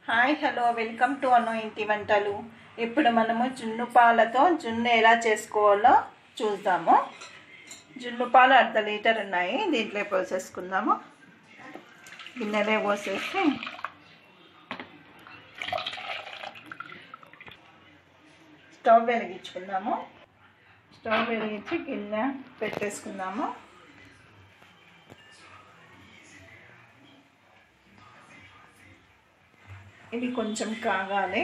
hi hello welcome to Anu ఇంటి వంటలు ఇప్పుడు మనము జున్ను పాలతో జున్ను ఎలా చేసుకోవాలో చూద్దాము జున్ను పాలు అర్ధ లీటర్ ఉన్నాయి దీంట్లో పోసేసుకుందాము గిన్నెలే పోసేసి స్టవ్ వెలిగించుకుందాము స్టవ్ వెలిగించి గిన్నె పెట్టేసుకుందాము ఇది కొంచెం కాగాలి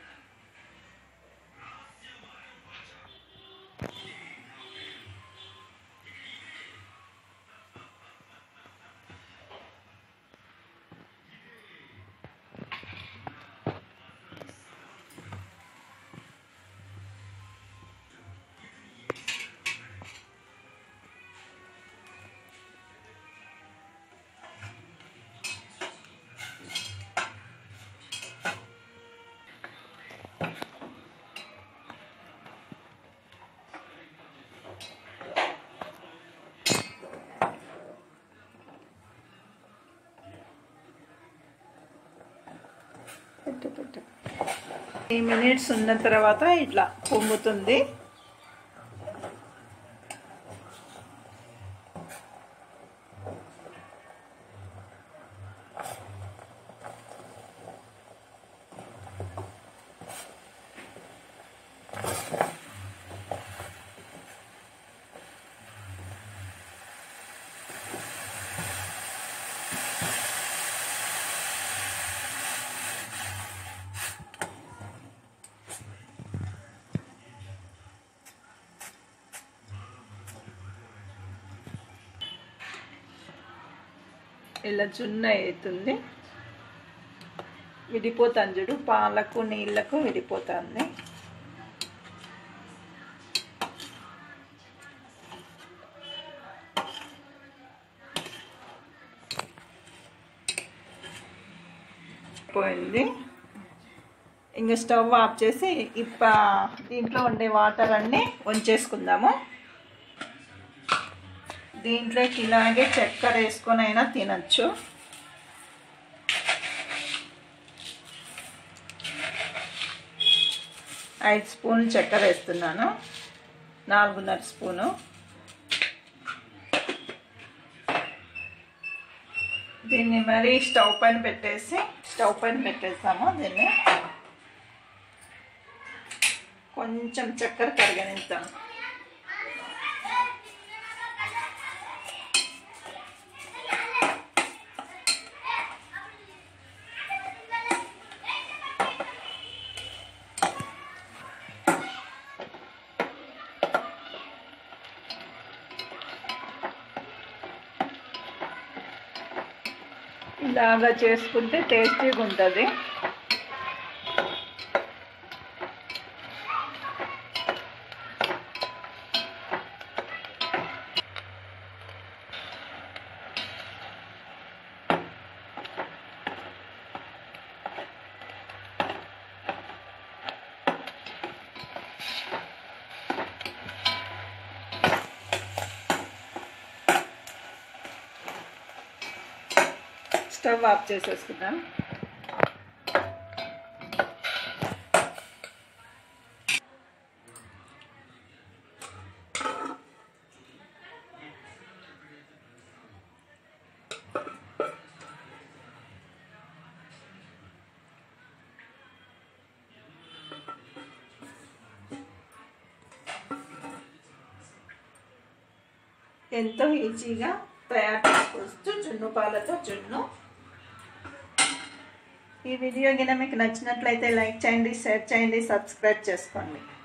పెట్టు పెట్టు ఈ మినిట్స్ ఉన్న తర్వాత ఇట్లా పొంగుతుంది ఇలా జున్న అవుతుంది విడిపోతాను చూడు పాలకు నీళ్ళకు విడిపోతుంది పోయింది ఇంకా స్టవ్ ఆఫ్ చేసి ఇప్ప దీంట్లో ఉండే వాటర్ అన్నీ వంచేసుకుందాము దీంట్లోకి ఇలాగే చక్కెర వేసుకొని అయినా తినచ్చు ఐదు స్పూన్లు చక్కెర వేస్తున్నాను నాలుగున్నర స్పూను దీన్ని మరి స్టవ్ పైన పెట్టేసి స్టవ్ పైన పెట్టేస్తాము దీన్ని కొంచెం చక్కెర కరగనిస్తాము ఇలాగా చేసుకుంటే టేస్టీగా ఉంటుంది స్టవ్ ఆఫ్ చేసేసుకుందాం ఎంతో ఈజీగా తయారు చేసుకోవచ్చు జున్ను పాలతో జున్ను ఈ వీడియో కింద మీకు నచ్చినట్లయితే లైక్ చేయండి షేర్ చేయండి సబ్స్క్రైబ్ చేసుకోండి